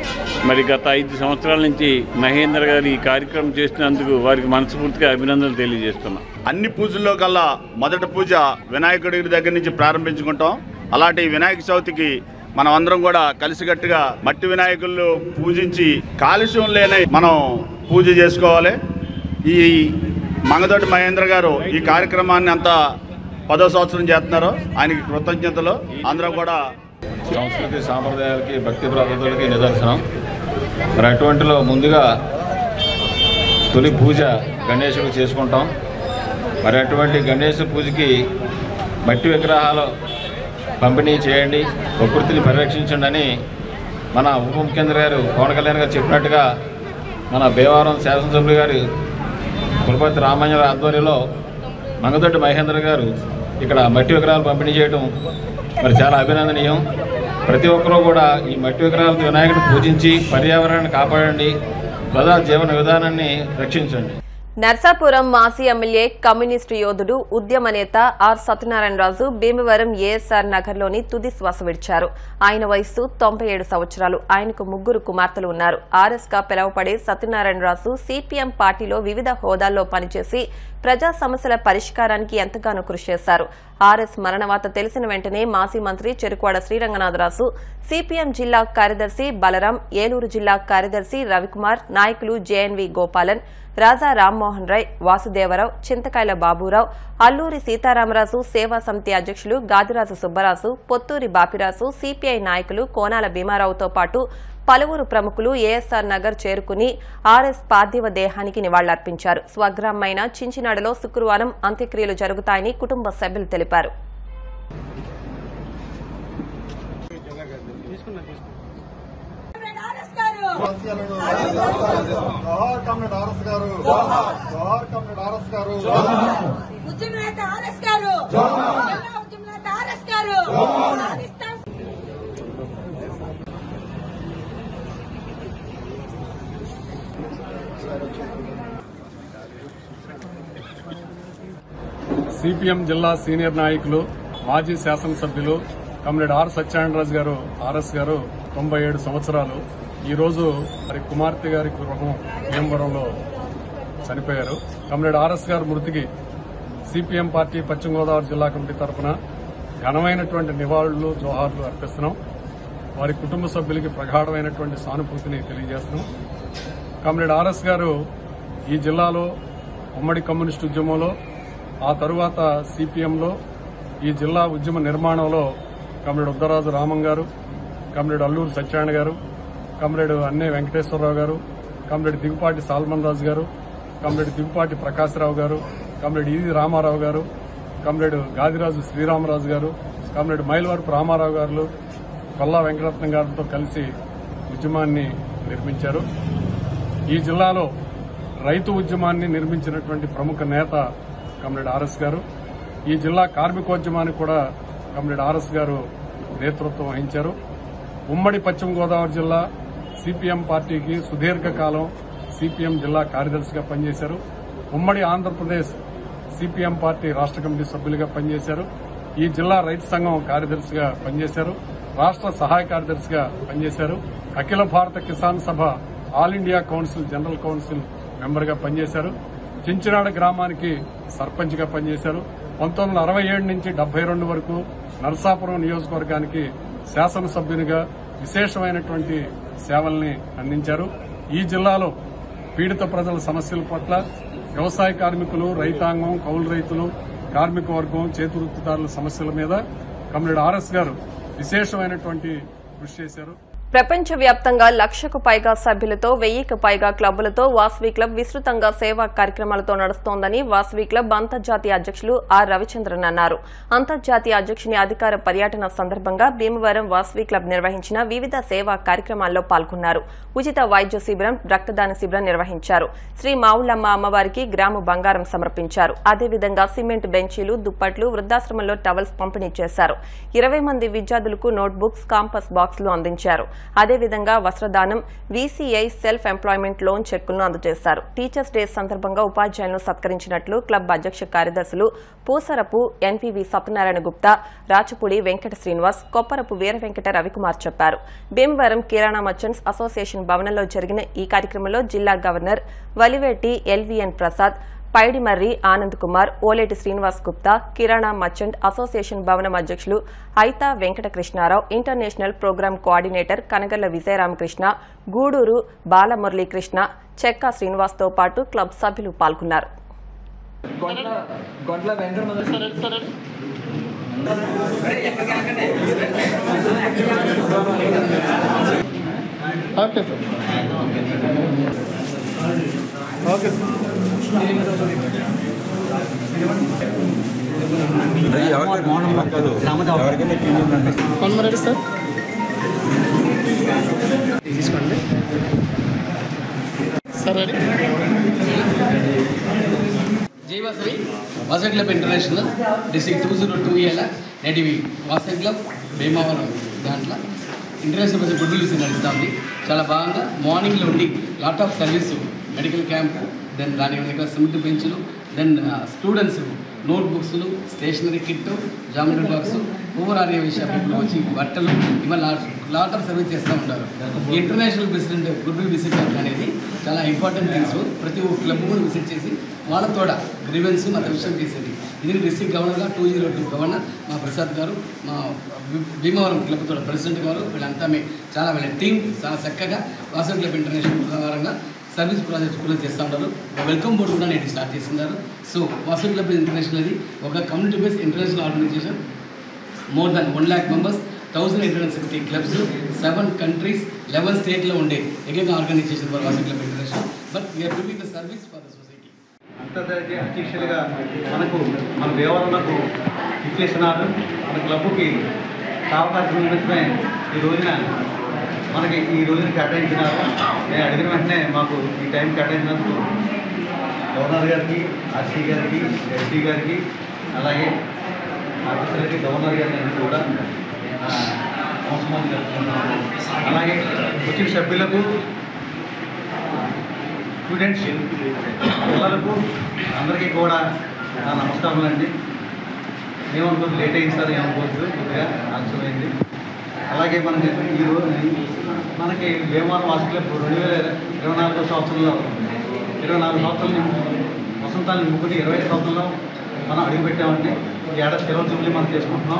మరి గత ఐదు సంవత్సరాల నుంచి మహేంద్ర గారు ఈ కార్యక్రమం చేస్తున్నందుకు వారికి మనస్ఫూర్తిగా అభినందనలు తెలియజేస్తున్నాం అన్ని పూజల్లో కల్లా మొదటి పూజ వినాయకుడి దగ్గర నుంచి ప్రారంభించుకుంటాం అలాంటి వినాయక చవితికి మనం అందరం కూడా కలిసికట్టుగా మట్టి వినాయకులు పూజించి కాలుష్యం లేని మనం పూజ చేసుకోవాలి ఈ మంగదొడ్డి మహేంద్ర గారు ఈ కార్యక్రమాన్ని అంతా పదో సంవత్సరం చేస్తున్నారు ఆయనకి కృతజ్ఞతలు అందరం కూడా సంస్కృతి సాంప్రదాయాలకి భక్తి ప్రార్థనలకి నిదర్శనం మరి అటువంటిలో ముందుగా తొలి పూజ గణేశుడు చేసుకుంటాం మరి అటువంటి గణేష్ పూజకి మట్టి విగ్రహాలు పంపిణీ చేయండి ప్రకృతిని పరిరక్షించండి అని మన ఉప ముఖ్యమంత్రి గారు పవన్ కళ్యాణ్ గారు చెప్పినట్టుగా మన భీమవరం శాసనసభ్యులు గారు కులపతి రామయ్య ఆధ్వర్యంలో మంగదొడ్డి మహేంద్ర గారు ఇక్కడ మట్టి విగ్రహాలు పంపిణీ చేయడం మరి చాలా అభినందనీయం ప్రతి ఒక్కరూ కూడా ఈ మట్టి విగ్రహాలతో వినాయకుడు పూజించి పర్యావరణాన్ని కాపాడండి ప్రజా జీవన విధానాన్ని రక్షించండి నర్సాపురం మాజీ ఎమ్మెల్యే కమ్యూనిస్టు యోధుడు ఉద్యమ నేత ఆర్ సత్యనారాయణరాజు భీమవరం ఏఎస్ఆర్ నగర్లోని తుది శ్వాస విడిచారు ఆయన వయస్సు తొంభై ఏడు సంవత్సరాలు ఆయనకు ముగ్గురు కుమార్తెలు ఉన్నారు ఆర్ఎస్ గా పిలువపడే సత్యనారాయణరాజు సిపిఎం పార్టీలో వివిధ హోదాల్లో పనిచేసి ప్రజా సమస్యల పరిష్కారానికి ఎంతగానో కృషి చేశారు ఆర్ఎస్ మరణవార్త తెలిసిన వెంటనే మాజీ మంత్రి చెరుకువాడ శ్రీరంగనాథరాజు సిపిఎం జిల్లా కార్యదర్శి బలరాం ఏలూరు జిల్లా కార్యదర్శి రవికుమార్ నాయకులు జేఎన్వి గోపాలన్ రాజా రామ్మోహన్ రాయ్ వాసుదేవరావు చింతకాయల బాబురావు అల్లూరి సీతారామరాజు సేవా సమితి అధ్యక్షులు గాదిరాజు సుబ్బరాజు పొత్తూరి బాపిరాజు సిపిఐ నాయకులు కోనాల భీమారావుతో పాటు పలువురు ప్రముఖులు ఏఎస్ఆర్ నగర్ చేరుకుని ఆర్ఎస్ పార్థివ దేహానికి నివాళులర్పించారు స్వగ్రామైన చించినాడులో శుక్రవారం అంత్యక్రియలు జరుగుతాయని కుటుంబ సభ్యులు తెలిపారు ఉద్యమనేత ఆర్ఎస్ గారు ఉద్యమనేత ఆర్ఎస్ గారు పాకిస్తాన్ సిపిఎం జిల్లా సీనియర్ నాయకులు మాజీ శాసనసభ్యులు కమ్రేడ్ ఆర్ సత్యనారాయణరాజు గారు ఆర్ఎస్ గారు తొంభై ఏడు సంవత్సరాలు ఈ రోజు మరి కుమార్తె గారి గృహం భీమవరంలో చనిపోయారు కమ్రేడ్ ఆర్ఎస్ గారి మృతికి సిపిఎం పార్టీ పశ్చిమ గోదావరి జిల్లా కమిటీ తరఫున ఘనమైనటువంటి నివాళులు జోహార్లు అర్పిస్తున్నాం వారి కుటుంబ సభ్యులకి ప్రగాఢమైనటువంటి సానుభూతిని తెలియజేస్తున్నాం కమ్రేడ్ ఆర్ఎస్ గారు ఈ జిల్లాలో ఉమ్మడి కమ్యూనిస్టు ఉద్యమంలో ఆ తరువాత సిపిఎంలో ఈ జిల్లా ఉద్యమ నిర్మాణంలో కమ్రేడ్ ఉద్దరాజు రామం గారు కమ్రేడ్ అల్లూరు సత్యనారాయణ గారు కమ్రేడ్ అన్నే వెంకటేశ్వరరావు గారు కమ్రేడ్ దిగుపాటి సాల్మన్ రాజు గారు కమ్రేడ్ దిగుపాటి ప్రకాశ్రావు గారు కమ్రేడ్ ఈది రామారావు గారు కమ్రేడ్ గాదిరాజు శ్రీరామరాజు గారు కమ్రేడ్ మైలవరపు రామారావు గారు కొల్లా వెంకటరత్నం గారితో కలిసి ఉద్యమాన్ని నిర్మించారు ఈ జిల్లాలో రైతు ఉద్యమాన్ని నిర్మించినటువంటి ప్రముఖ నేత కమ్రేడ్ ఆర్ఎస్ గారు ఈ జిల్లా కార్మికోద్యమానికి కూడా కమ్రేడ్ ఆర్ఎస్ గారు నేతృత్వం వహించారు ఉమ్మడి పశ్చిమ గోదావరి జిల్లా సిపిఎం పార్టీకి సుదీర్ఘకాలం సిపిఎం జిల్లా కార్యదర్శిగా పనిచేశారు ఉమ్మడి ఆంధ్రప్రదేశ్ సిపిఎం పార్టీ రాష్ట్ర కమిటీ సభ్యులుగా పనిచేశారు ఈ జిల్లా రైతు సంఘం కార్యదర్శిగా పనిచేశారు రాష్ట్ర సహాయ కార్యదర్శిగా పనిచేశారు అఖిల Bharata Kisan Sabha All India council general council member గా పనిచేశారు చించినాడ గ్రామానికి సర్పంచ్ గా పనిచేశారు పంతొమ్మిది వందల అరవై ఏడు నుంచి డెబ్బై రెండు వరకు నరసాపురం నియోజకవర్గానికి శాసనసభ్యునిగా విశేషమైనటువంటి సేవల్ని అందించారు ఈ జిల్లాలో పీడిత ప్రజల సమస్యల పట్ల వ్యవసాయ కార్మికులు రైతాంగం కౌలు రైతులు కార్మిక వర్గం చేతివృత్తిదారుల సమస్యల మీద కమ్రేడ్ ఆర్ఎస్ గారు విశేషమైనటువంటి కృషి చేశారు ప్రపంచవ్యాప్తంగా లక్షకు పైగా సభ్యులతో వెయ్యికి పైగా క్లబ్బులతో వాసవి క్లబ్ విస్తృతంగా సేవా కార్యక్రమాలతో నడుస్తోందని వాసవి క్లబ్ అంతర్జాతీయ అధ్యక్షులు ఆర్ రవిచంద్రన్ అన్నారు అంతర్జాతీయ అధ్యక్షుని అధికార పర్యటన సందర్భంగా భీమవరం వాసవి క్లబ్ నిర్వహించిన వివిధ సేవా కార్యక్రమాల్లో పాల్గొన్నారు ఉచిత వైద్య శిబిరం రక్తదాన శిబిరం నిర్వహించారు శ్రీ మావులమ్మ అమ్మవారికి గ్రాము బంగారం సమర్పించారు అదేవిధంగా సిమెంట్ బెంచీలు దుప్పట్లు వృద్ధాశ్రమంలో టవల్స్ పంపిణీ చేశారు ఇరవై మంది విద్యార్థులకు నోట్బుక్స్ కాంపస్ బాక్సులు అందించారు అదేవిధంగా వస్త్రదానం వీసీఐ సెల్ఫ్ ఎంప్లాయ్మెంట్ లోన్ చెక్కులను అందజేశారు టీచర్స్ డే సందర్భంగా ఉపాధ్యాయులను సత్కరించినట్లు క్లబ్ అధ్యక్ష కార్యదర్శులు పూసరపు ఎన్పీవి సత్యనారాయణ గుప్తా రాచపూడి వెంకట శ్రీనివాస్ కొప్పరపు వీర వెంకట రవికుమార్ చెప్పారు భీమవరం కిరాణా మర్చెంట్స్ అసోసియేషన్ భవనంలో జరిగిన ఈ కార్యక్రమంలో జిల్లా గవర్నర్ వలివేటి ఎల్వీఎన్ ప్రసాద్ పైడిమర్రి ఆనంద్ కుమార్ ఓలేటి శ్రీనివాస్ గుప్తా కిరాణా మర్చెంట్ అసోసియేషన్ భవనం అధ్యక్షులు Aitha Venkatakrishnarao international program coordinator Kanagalla Vijayaramakrishna Guduru Balamuralikrishna Chekka శ్రీనివాస్తో పాటు క్లబ్ సభ్యులు పాల్గొన్నారు okay sir okay Konamareddy sir తీసుకోండి సార్ రెడీ జై Vasavi Vasavi club international district two zero two ఏళ్ళ నేటివి వాసవి క్లబ్ భీమావరం దాంట్లో ఇంటర్నేషనల్ బస్ గుడ్ విల్స్ నడుస్తుంది చాలా బాగా మార్నింగ్లో ఉండి lot of service medical camp then దాని వెనక సిమెంట్ బెంచులు దెన్ స్టూడెంట్స్ నోట్ బుక్స్లు stationery kit geometry box over ఆర్య షాపింగ్లో వచ్చి బట్టలు ఇవన్నీ లాట్ లాట్ ఆఫ్ సర్వీస్ చేస్తూ ఉంటారు ఈ international president good will visit అనేది చాలా ఇంపార్టెంట్ థింగ్స్ ప్రతి ఒక్క క్లబ్ కూడా విజిట్ చేసి వాళ్ళతో కూడా గ్రీవెన్స్ మత విషయం చేసేది ఇది డిస్ట్రిక్ట్ గవర్నర్గా టూ జీరో టూ గవర్నర్ మా ప్రసాద్ గారు మా భీ- భీమవరం క్లబ్ తోడ ప్రెసిడెంట్ గారు వీళ్ళంతా మీ చాలా వీళ్ళ టీం చాలా చక్కగా వాసవి క్లబ్ ఇంటర్నేషనల్ ప్రకారంగా సర్వీస్ ప్రాజెక్ట్ కూడా చేస్తూ ఉంటారు వెల్కమ్ బోర్డు కూడా నేటి స్టార్ట్ చేస్తున్నారు సో వాసవి క్లబ్ ఇంటర్నేషనల్ అది ఒక community based international organisation more than one lakh members thousand eight hundred sixty clubs seven countries eleven స్టేట్లో ఉండే ఏకైక organisation for Vasavi club international but we are doing the service for the society అంతర్జాతీయ అధ్యక్షులుగా మనకు మన దేవరంలకు ఇచ్చేసినారు మన క్లబ్కి అవకాశం నిమిత్తమే ఈ రోజున మనకి ఈ రోజున కేటాయించినారు నేను అడిగిన వెంటనే మాకు ఈ టైం కేటాయించినందుకు గవర్నర్ గారికి ఆర్సీ గారికి ఎస్సీ గారికి అలాగే ఆఫీసర్కి గవర్నర్ గారికి కూడా ఆ, నమస్కారం జరుపుతున్నాను అలాగే వచ్చిన సభ్యులకు స్టూడెంట్స్ పిల్లలకు అందరికీ కూడా నా నమస్కారం అండి ఏమనుకోదు లేట్ అయింది సార్ ఏమనుకోవద్దు కొద్దిగా ఆలస్యమైంది అలాగే మనకి ఈ రోజు మనకి భీమవరం వాసు క్లబ్ రెండు వేల ఇరవై నాలుగో సంవత్సరంలో ఇరవై నాలుగు సంవత్సరాలు వసంతాలు నింపుకుని ఇరవై ఐదు సంవత్సరంలో మనం అడుగుపెట్టామండి ఈ ఏడాది సెలవు జూబ్లీ మనం చేసుకుంటున్నాం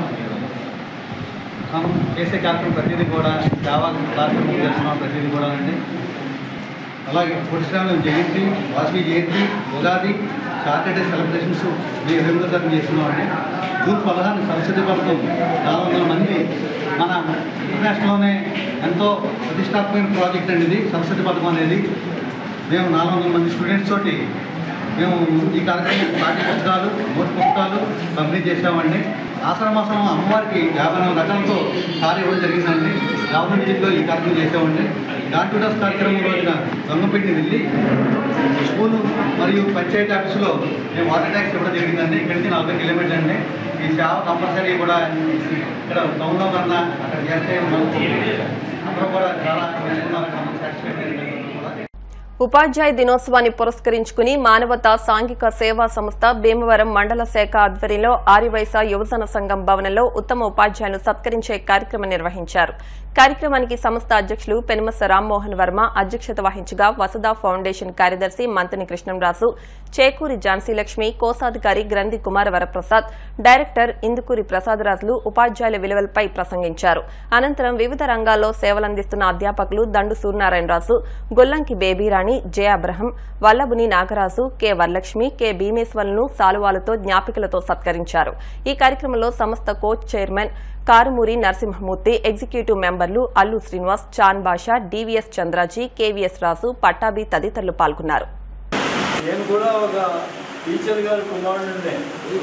మనం చేసే కార్యక్రమం ప్రతిదీ కూడా సేవా కార్యక్రమం చేస్తున్నాం ప్రతిదీ కూడా అండి అలాగే పురుషురాలు జయంతి వాసవి జయంతి ఉగాది సాటర్డే సెలబ్రేషన్స్ మేము ఎనిమిదో తరగతి చేస్తున్నామండి జూన్ పదహారు సరస్వతి పథకం నాలుగు వందల మంది మన ఇంటర్నేషనల్లోనే ఎంతో ప్రతిష్టాత్మకమైన ప్రాజెక్ట్ అండి ఇది సరస్వతి పథకం అనేది మేము నాలుగు వందల మంది స్టూడెంట్స్ తోటి మేము ఈ కార్యక్రమం పాఠ్య పుస్తకాలు నోట్ పుస్తకాలు పంపిణీ చేసామండి ఆశ్రమాశ్రమం అమ్మవారికి యాభై నాలుగు రకాలతో కార్యం ఇవ్వడం జరిగిందండి యాభై విజిట్లో ఈ కార్యక్రమం చేసామండి డాక్టర్ డాస్ కార్యక్రమం రోజున దొంగపెట్టి వెళ్ళి స్కూలు మరియు పంచాయతీ ఆఫీసులో మేము వాటర్ ట్యాక్స్ ఇవ్వడం జరిగిందండి ఇక్కడి నుంచి నలభై కిలోమీటర్లు అండి ఈ సేవ కంపల్సరీ కూడా ఇక్కడ టౌన్లో కన్నా అక్కడ చేస్తే మనకు అందరూ కూడా చాలా నేర్చుకున్నారు సాటిస్ఫైడ్ ఉపాధ్యాయ దినోత్సవాన్ని పురస్కరించుకుని మానవతా సాంఘిక సేవా సంస్థ భీమవరం మండల శాఖ ఆధ్వర్యంలో ఆర్యవైశ్య యువజన సంఘం భవనంలో ఉత్తమ ఉపాధ్యాయులను సత్కరించే కార్యక్రమం నిర్వహించారు కార్యక్రమానికి సంస్థ అధ్యక్షులు పెనుమస రామ్మోహన్ వర్మ అధ్యక్షత వహించగా వసుధ ఫౌండేషన్ కార్యదర్శి మంతని కృష్ణంరాజు చేకూరి ఝాన్సీ లక్ష్మి కోశాధికారి గ్రంథి కుమార వరప్రసాద్ డైరెక్టర్ ఇందుకూరి ప్రసాదరాజులు ఉపాధ్యాయుల విలువలపై ప్రసంగించారు అనంతరం వివిధ రంగాల్లో సేవలందిస్తున్న అధ్యాపకులు Dandu Suryanarayanaraju Gollanki Babyrani J Abraham Vallabhuni Nagaraju K Varalakshmi K భీమేశ్వర్లను సాలువాలతో జ్ఞాపికలతో సత్కరించారు ఈ కార్యక్రమంలో సంస్థ coach chairman Karumuri Narasimhamurthy executive మెంబర్లు అల్లు శ్రీనివాస్ చాన్ బాషా డివిఎస్ చంద్రాజీ కేవీఎస్ రాజు పట్టాభి తదితరులు పాల్గొన్నారు నేను కూడా ఒక టీచర్ గారి కుమారుడినే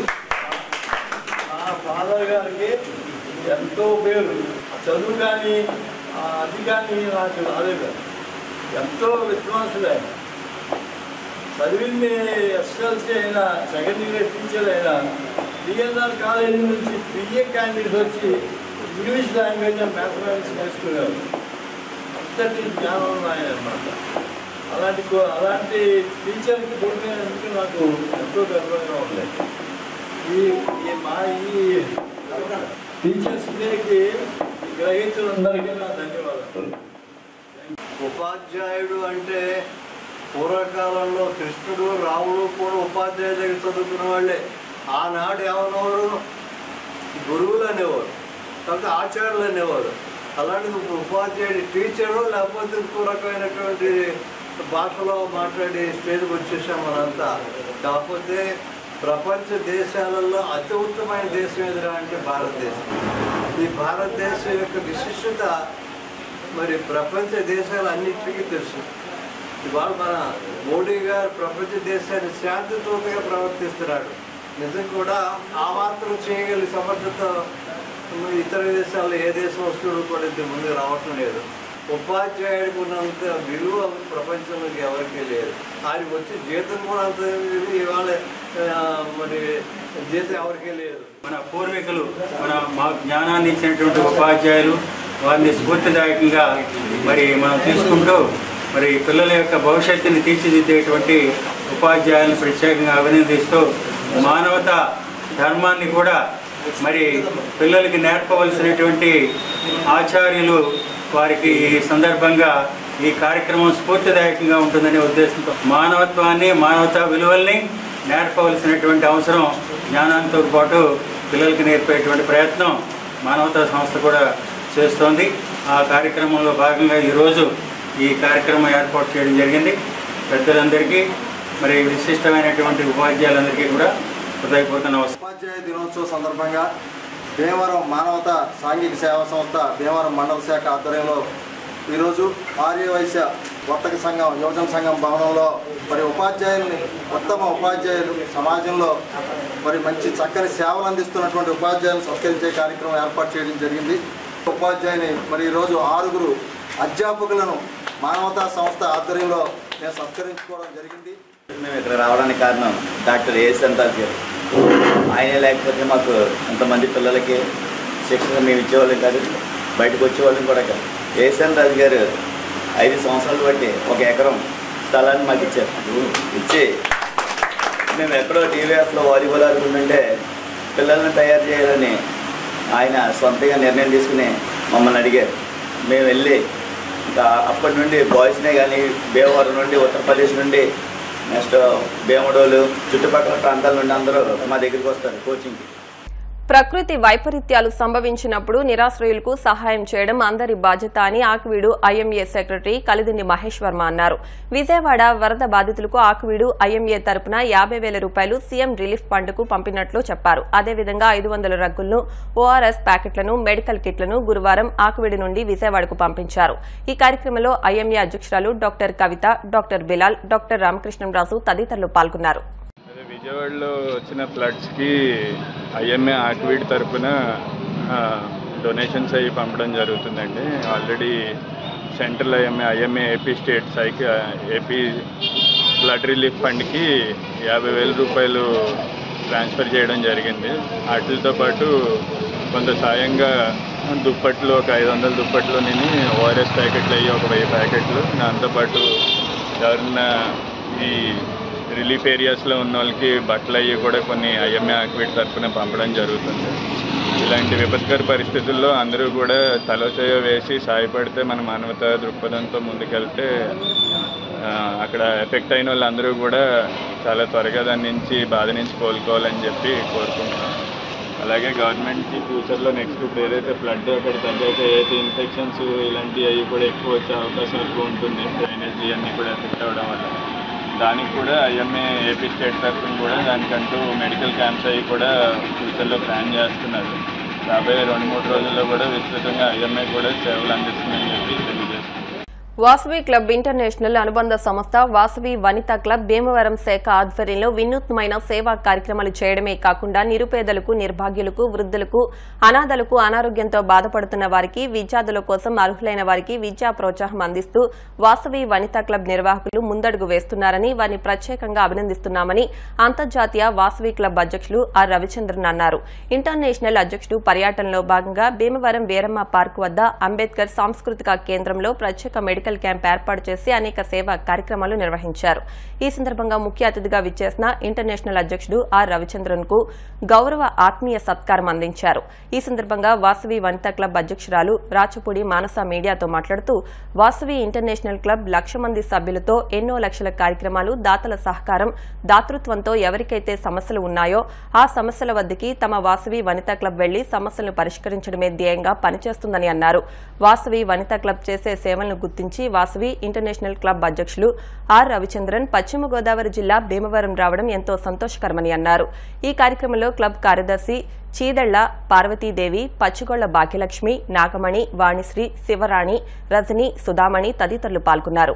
ఆ ఫాదర్ గారికి ఎంతో పేరు చదువు కానీ ఆ అది కానీ నాకు రాలేదు ఎంతో విద్వాంసులే చదివింది ఎస్ఎల్సీ అయినా సెకండ్ ఇయర్ టీచర్ అయినా డిఎన్ఆర్ కాలేజీ నుంచి పిఏ క్యాండిడేట్స్ వచ్చి ఇంగ్లీష్ లాంగ్వేజ్ అండ్ మ్యాథమెటిక్స్ నేర్చుకునేవారు అంతటి జ్ఞానం ఉన్న ఆయన అనమాట అలాంటి కో- అలాంటి టీచర్కి దొరికినందుకు నాకు ఎంతో గర్వంగా ఉంది ఈ ఈ మా ఈ టీచర్స్ డేకి గ్రహించినందరికీ నా ధన్యవాదాలు ఉపాధ్యాయుడు అంటే పూర్వకాలంలో కృష్ణుడు రాముడు కూడా ఉపాధ్యాయుల దగ్గర చదువుకున్న వాళ్ళే ఆనాడు ఏమన్నవారు గురువులు అనేవారు కాబట్టి ఆచార్యులు అనేవారు అలాంటిది ఇప్పుడు ఉపాధ్యాయుడు టీచరు లేకపోతే ఇంకో రకమైనటువంటి భాషలో మాట్లాడి స్టేజ్కి వచ్చేసాం మనంతా కాకపోతే ప్రపంచ దేశాలలో అతి ఉత్తమైన దేశం ఎదురా అంటే భారతదేశం ఈ భారతదేశం యొక్క విశిష్టత మరి ప్రపంచ దేశాలన్నింటికీ తెలుసు ఇవాళ మన మోడీ గారు ప్రపంచ దేశాన్ని శాంతితోగా ప్రవర్తిస్తున్నాడు నిజం కూడా ఆ మాత్రం చేయగలిగే సమర్థత ఇతర దేశాల్లో ఏ దేశం వస్తువులు కూడా ఇంత ముందు రావటం లేదు ఉపాధ్యాయుడికి ఉన్నంత విలువ ప్రపంచంలోకి ఎవరికీ లేదు ఆయనకి వచ్చే జీతం కూడా అంత ఇవాళ ఆ, మరి జీతం ఎవరికీ లేదు మన పూర్వీకులు మన మా జ్ఞానాన్ని ఇచ్చినటువంటి ఉపాధ్యాయులు వారిని స్ఫూర్తిదాయకంగా మరి మనం తీసుకుంటూ మరి పిల్లల యొక్క భవిష్యత్తుని తీర్చిదిద్దేటువంటి ఉపాధ్యాయులను ప్రత్యేకంగా అభినందిస్తూ మానవత ధర్మాన్ని కూడా మరి పిల్లలకి నేర్పవలసినటువంటి ఆచార్యులు వారికి ఈ సందర్భంగా ఈ కార్యక్రమం స్ఫూర్తిదాయకంగా ఉంటుందనే ఉద్దేశంతో మానవత్వాన్ని మానవతా విలువల్ని నేర్పవలసినటువంటి అవసరం జ్ఞానంతో పాటు పిల్లలకి నేర్పేటువంటి ప్రయత్నం మానవతా సంస్థ కూడా చేస్తోంది ఆ కార్యక్రమంలో భాగంగా ఈరోజు ఈ కార్యక్రమం ఏర్పాటు చేయడం జరిగింది పెద్దలందరికీ మరి విశిష్టమైనటువంటి ఉపాధ్యాయులందరికీ కూడా హృదయపూర్వక నమస్కారం ఉపాధ్యాయ దినోత్సవం సందర్భంగా భీమవరం మానవత సాంఘిక సేవా సంస్థ భీమవరం మండల శాఖ ఆధ్వర్యంలో ఈరోజు ఆర్యవైశ్య వర్తక సంఘం యువజన సంఘం భవనంలో మరి ఉపాధ్యాయుల్ని ఉత్తమ ఉపాధ్యాయులు సమాజంలో మరి మంచి చక్కని సేవలు అందిస్తున్నటువంటి ఉపాధ్యాయులను సత్కరించే కార్యక్రమం ఏర్పాటు చేయడం జరిగింది ఉపాధ్యాయుని మరి ఈరోజు ఆరుగురు అధ్యాపకులను మానవతా సంస్థ ఆధ్వర్యంలో నేను సత్కరించుకోవడం జరిగింది మేము ఇక్కడ రావడానికి కారణం డాక్టర్ ఏ సంతాజ్ గారు ఆయన లేకపోతే మాకు ఎంతమంది పిల్లలకి శిక్షణ మేము ఇచ్చేవాళ్ళం కాదు బయటకు వచ్చేవాళ్ళం కూడా కాదు ఏసన్ రాజు గారు ఐదు సంవత్సరాలు బట్టి ఒక ఎకరం స్థలాన్ని మాకు ఇచ్చారు ఇచ్చి మేము ఎక్కడో టీవీఎఫ్లో వాలీబాల్ ఆడుకుంటుంటే పిల్లల్ని తయారు చేయాలని ఆయన సొంతంగా నిర్ణయం తీసుకుని మమ్మల్ని అడిగారు మేము వెళ్ళి ఇంకా అప్పటి నుండి బాయ్స్నే కానీ భీమవరం నుండి ఉత్తరప్రదేశ్ నుండి నెక్స్ట్ భీమడోలు చుట్టుపక్కల ప్రాంతాల నుండి అందరూ మా దగ్గరికి వస్తారు కోచింగ్కి ప్రకృతి వైపరీత్యాలు సంభవించినప్పుడు నిరాశ్రయులకు సహాయం చేయడం అందరి బాధ్యత అని ఆకువీడు ఐఎంఏ సెక్రటరీ కలిదిండి మహేష్ వర్మ అన్నారు విజయవాడ వరద బాధితులకు ఆకువీడు ఐఎంఏ తరపున యాభై వేల రూపాయలు సీఎం రిలీఫ్ ఫండ్కు పంపినట్లు చెప్పారు అదేవిధంగా ఐదు వందల రగ్గులను ఓఆర్ఎస్ ప్యాకెట్లను మెడికల్ కిట్లను గురువారం ఆకువీడు నుండి విజయవాడకు పంపించారు ఈ కార్యక్రమంలో ఐఎంఏ అధ్యక్షురాలు doctor Kavitha doctor Bilal doctor Ramakrishnamraju తదితరులు పాల్గొన్నారు అదే విజయవాడలో వచ్చిన ఫ్లడ్స్కి ఐఎంఏ ఆక్విడ్ తరపున డొనేషన్స్ అవి పంపడం జరుగుతుందండి already central IMA IMA AP state సైకి ఏపీ ఫ్లడ్ రిలీఫ్ ఫండ్కి యాభై వేల రూపాయలు ట్రాన్స్ఫర్ చేయడం జరిగింది వాటితో పాటు కొంత సాయంగా దుప్పట్లు ఒక ఐదు వందల దుప్పట్లు నేను ఓఆర్ఎస్ ప్యాకెట్లు అయ్యి ఒక వెయ్యి ప్యాకెట్లు దాంతోపాటు ఎవరన్నా ఈ రిలీఫ్ ఏరియాస్లో ఉన్న వాళ్ళకి బట్టలు అయ్యి కూడా కొన్ని ఐఎంఏ ఆక్విడ్ తరఫున పంపడం జరుగుతుంది ఇలాంటి విపత్కర పరిస్థితుల్లో అందరూ కూడా తలోచయ వేసి సాయపడితే మన మానవతా దృక్పథంతో ముందుకెళ్తే ఆ, అక్కడ ఎఫెక్ట్ అయిన వాళ్ళందరూ కూడా చాలా త్వరగా దాని నుంచి బాధ నుంచి కోలుకోవాలని చెప్పి కోరుకుంటున్నాం అలాగే గవర్నమెంట్కి ఫ్యూచర్లో నెక్స్ట్ ఇప్పుడు ఏదైతే ఫ్లడ్ అక్కడ తగ్గైతే ఏదైతే ఇన్ఫెక్షన్స్ ఇలాంటివి అవి కూడా ఎక్కువ వచ్చే అవకాశం ఎక్కువ ఉంటుంది డ్రైనేజ్ అన్నీ కూడా ఎఫెక్ట్ అవ్వడం వల్ల దానికి కూడా ఐఎంఏ ఏపీ స్టేట్ తరఫున కూడా దానికంటూ మెడికల్ క్యాంప్స్ అవి కూడా ఫ్యూచర్లో ప్లాన్ చేస్తున్నారు రాబోయే రెండు మూడు రోజుల్లో కూడా విస్తృతంగా ఐఎంఏ కూడా సేవలు అందిస్తుందని చెప్పి తెలియజేస్తుంది వాసవి క్లబ్ ఇంటర్నేషనల్ అనుబంధ సంస్థ వాసవి వనితా క్లబ్ భీమవరం శాఖ ఆధ్వర్యంలో వినూత్నమైన సేవా కార్యక్రమాలు చేయడమే కాకుండా నిరుపేదలకు నిర్భాగ్యులకు వృద్ధులకు అనాథలకు అనారోగ్యంతో బాధపడుతున్న వారికి విద్యార్థుల కోసం అర్హులైన వారికి విద్యా ప్రోత్సాహం అందిస్తూ వాసవి వనితా క్లబ్ నిర్వాహకులు ముందడుగు వేస్తున్నారని వారిని ప్రత్యేకంగా అభినందిస్తున్నామని అంతర్జాతీయ వాసవి క్లబ్ అధ్యక్షులు ఆర్ రవిచంద్రన్ అన్నారు ఇంటర్నేషనల్ అధ్యక్షుడు పర్యటనలో భాగంగా భీమవరం వీరమ్మ పార్క్ వద్ద అంబేద్కర్ సాంస్కృతిక కేంద్రంలో ప్రత్యేక మెడికల్ క్యాంప్ ఏర్పాటు చేసి అనేక సేవా కార్యక్రమాలు నిర్వహించారు ఈ సందర్భంగా ముఖ్య అతిథిగా విచ్చేసిన ఇంటర్నేషనల్ అధ్యక్షుడు ఆర్ రవిచంద్రన్ కు గౌరవ ఆత్మీయ సత్కారం అందించారు ఈ సందర్భంగా వాసవి వనితా క్లబ్ అధ్యక్షురాలు రాచపూడి మానస మీడియాతో మాట్లాడుతూ వాసవి ఇంటర్నేషనల్ క్లబ్ లక్ష మంది సభ్యులతో ఎన్నో లక్షల కార్యక్రమాలు దాతల సహకారం దాతృత్వంతో ఎవరికైతే సమస్యలు ఉన్నాయో ఆ సమస్యల వద్దకి తమ వాసవి వనితా క్లబ్ వెళ్లి సమస్యలను పరిష్కరించడమే ధ్యేయంగా పనిచేస్తుందని అన్నారు వాసవి వనితా క్లబ్ చేసే సేవలను గుర్తించి వాసవి ఇంటర్నేషనల్ క్లబ్ అధ్యక్షులు ఆర్ రవిచంద్రన్ పశ్చిమ గోదావరి జిల్లా భీమవరం రావడం ఎంతో సంతోషకరమని అన్నారు ఈ కార్యక్రమంలో క్లబ్ కార్యదర్శి చీదళ్ల పార్వతీదేవి పచ్చిగొళ్ల భాగ్యలక్ష్మి నాగమణి వాణిశ్రీ శివరాణి రజని సుధామణి తదితరులు పాల్గొన్నారు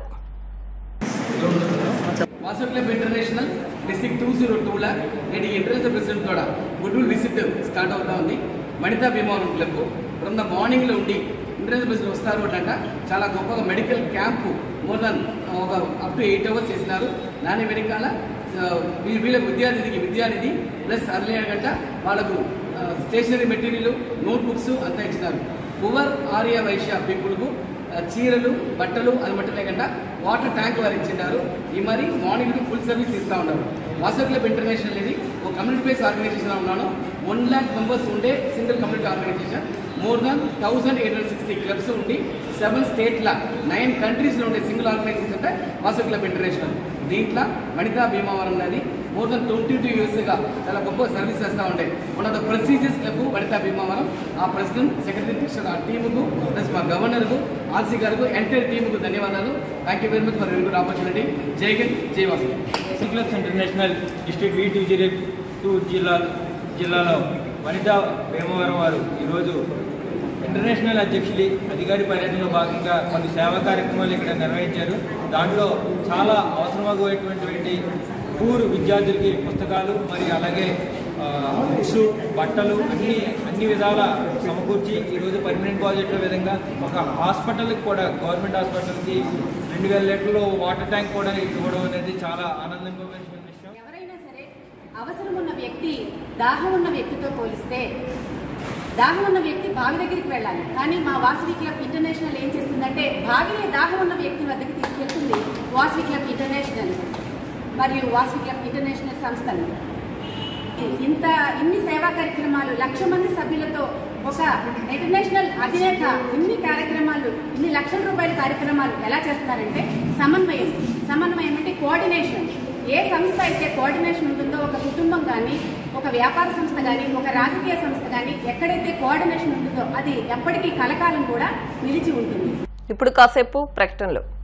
Vasav club international district two zero టూలో నేటి ఇంటర్నేషనల్ ప్రెసిడెంట్ కూడా గుడ్ విల్ విజిట్ స్టార్ట్ అవుతా ఉంది Vanitha Bhimavaram club from the మార్నింగ్లో ఉండి ఇంటర్నేషనల్ ప్రెసిడెంట్ వస్తారు అంట చాలా గొప్పగా మెడికల్ క్యాంపు మోర్ దాన్ ఒక అప్ టు ఎయిట్ అవర్స్ చేసినారు దాని వెనకాల ఆ, వీ- వీళ్ళ విద్యానిధికి విద్యానిధి ప్లస్ అర్లీ గంట వాళ్ళకు స్టేషనరీ మెటీరియల్ నోట్బుక్స్ అంతా ఇచ్చినారు పువర్ ఆర్య వైశ్య పీపుల్కు ఆ, చీరలు బట్టలు అది మట్టు లేకుండా వాటర్ ట్యాంక్ వారు ఇచ్చినారు ఈ మరి మార్నింగ్ ఫుల్ సర్వీస్ ఇస్తూ ఉన్నారు వాసవ్ క్లబ్ ఇంటర్నేషనల్ అనేది ఒక కమ్యూనిటీ బేస్ ఆర్గనైజేషన్ ఉన్నాను వన్ ల్యాక్ మెంబర్స్ ఉండే single community organization more than thousand eight hundred sixty clubs ఉండి సెవెన్ స్టేట్ల నైన్ కంట్రీస్లో ఉండే సింగిల్ ఆర్గనైజేషన్ అంటే వాసవ్ క్లబ్ ఇంటర్నేషనల్ దీంట్లో వనితా భీమావరం అనేది మోర్ దన్ ట్వంటీ టూ ఇయర్స్గా చాలా గొప్ప సర్వీస్ చేస్తూ ఉంటాయి one of the prestigious club Vanitha Bhimavaram ఆ ప్రెసిడెంట్ సెక్రటరీ ట్రెషర్ ఆ టీముకు ప్లస్ మా గవర్నర్కు ఆర్సీ గారికి ఎంటైర్ టీముకు ధన్యవాదాలు thank you very much for very good opportunity Jai Hind Jai Vasu సిక్లర్స్ international district V two zero two జిల్లా జిల్లాలో వనితా భీమవరం వారు ఈరోజు ఇంటర్నేషనల్ అధ్యక్షులు అధికారి పర్యటనలో భాగంగా కొన్ని సేవా కార్యక్రమాలు ఇక్కడ నిర్వహించారు దాంట్లో చాలా అవసరమయ్యేటువంటి పూర్ విద్యార్థులకి పుస్తకాలు మరి అలాగే ఆ, బుక్స్ బట్టలు అన్ని అన్ని విధాల సమకూర్చి ఈరోజు పర్మనెంట్ ప్రాజెక్టుల విధంగా ఒక హాస్పిటల్కి కూడా గవర్నమెంట్ హాస్పిటల్కి రెండు వేల లీటర్లు వాటర్ ట్యాంక్ కూడా ఇవ్వడం అనేది చాలా ఆనందింపబడిన విషయం ఎవరైనా సరే అవసరం ఉన్న వ్యక్తి దాహం ఉన్న వ్యక్తితో పోలిస్తే దాహం ఉన్న వ్యక్తి బావి దగ్గరికి వెళ్ళాలి కానీ మా వాసవి క్లబ్ ఇంటర్నేషనల్ ఏం చేస్తుందంటే బావిని దాహం ఉన్న వ్యక్తి వద్దకు తీసుకెళ్తుంది వాసవి క్లబ్ ఇంటర్నేషనల్ మరియు వాసవి క్లబ్ ఇంటర్నేషనల్ సంస్థలు ఇంత ఇన్ని సేవా కార్యక్రమాలు లక్ష మంది సభ్యులతో ఒక ఇంటర్నేషనల్ అధినేత ఇన్ని కార్యక్రమాలు ఇన్ని లక్షల రూపాయల కార్యక్రమాలు ఎలా చేస్తున్నారంటే సమన్వయం సమన్వయం అంటే కోఆర్డినేషన్ ఏ సంస్థ అయితే కోఆర్డినేషన్ ఉంటుందో ఒక కుటుంబం కానీ ఒక వ్యాపార సంస్థ కానీ ఒక రాజకీయ సంస్థ కానీ ఎక్కడైతే కోఆర్డినేషన్ ఉంటుందో అది ఎప్పటికీ కలకాలం కూడా నిలిచి ఉంటుంది ఇప్పుడు కాసేపు ప్రకటనలు